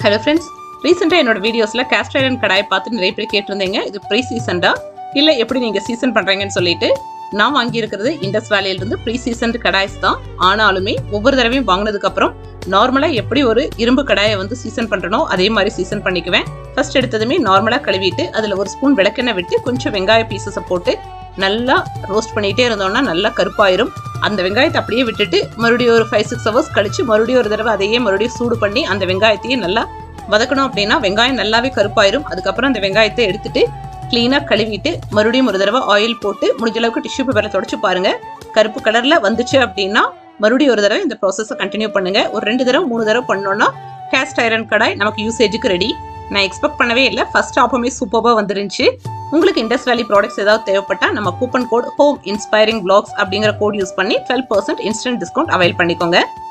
hello friends ரீசெண்டாக என்னோட வீடியோஸில் கேஸ்ட் ஐரன் கடாயை பார்த்து நிறைய பேர் கேட்டிருந்தீங்க இது ப்ரீ சீசன்டா இல்லை எப்படி நீங்கள் சீசன் பண்ணுறீங்கன்னு சொல்லிட்டு நான் வாங்கியிருக்கிறது இண்டஸ் வேலையிலிருந்து ப்ரீ சீசன் கடாய்ஸ் தான் ஆனாலுமே ஒவ்வொரு தடவையும் வாங்கினதுக்கப்புறம் நார்மலாக எப்படி ஒரு இரும்பு கடாயை வந்து சீசன் பண்ணுறனோ அதே மாதிரி சீசன் பண்ணிக்குவேன் ஃபர்ஸ்ட் எடுத்ததுமே நார்மலாக கழுவிட்டு அதில் ஒரு ஸ்பூன் விளக்கெண்ணெய் விட்டு கொஞ்சம் வெங்காய பீசஸை போட்டு நல்லா ரோஸ்ட் பண்ணிகிட்டே இருந்தோம்னா நல்லா கருப்பாயிரும் அந்த வெங்காயத்தை அப்படியே விட்டுட்டு மறுபடியும் ஒரு ஃபைவ் சிக்ஸ் ஹவர்ஸ் கழிச்சு மறுபடியும் ஒரு தடவை அதையே மறுபடியும் சூடு பண்ணி அந்த வெங்காயத்தையும் நல்லா வதக்கணும் அப்படின்னா வெங்காயம் நல்லாவே கருப்பாயிரும் அதுக்கப்புறம் அந்த வெங்காயத்தை எடுத்துட்டு க்ளீனாக கழுவிட்டு மறுபடியும் ஒரு தடவை ஆயில் போட்டு முடிஞ்ச அளவுக்கு டிஷ்யூ பேப்பரில் தொடச்சு பாருங்க கருப்பு கலரில் வந்துச்சு அப்படின்னா மறுபடியும் ஒரு தடவை இந்த ப்ராசஸை கண்டினியூ பண்ணுங்க ஒரு ரெண்டு தடவை மூணு தடவை பண்ணோம்னா கேஸ்ட் ஐரன் கடாய் நமக்கு யூசேஜுக்கு ரெடி நான் எக்ஸ்பெக்ட் பண்ணவே இல்லை ஃபர்ஸ்ட் ஆப்பமே சூப்பராக வந்துருந்துச்சு உங்களுக்கு இண்டஸ் வேலி ப்ராடக்ட்ஸ் ஏதாவது தேவைப்பட்டா நம்ம coupon code home inspiring blogs அப்படிங்கிற கோட் யூஸ் பண்ணி twelve percent instant discount avail பண்ணிக்கோங்க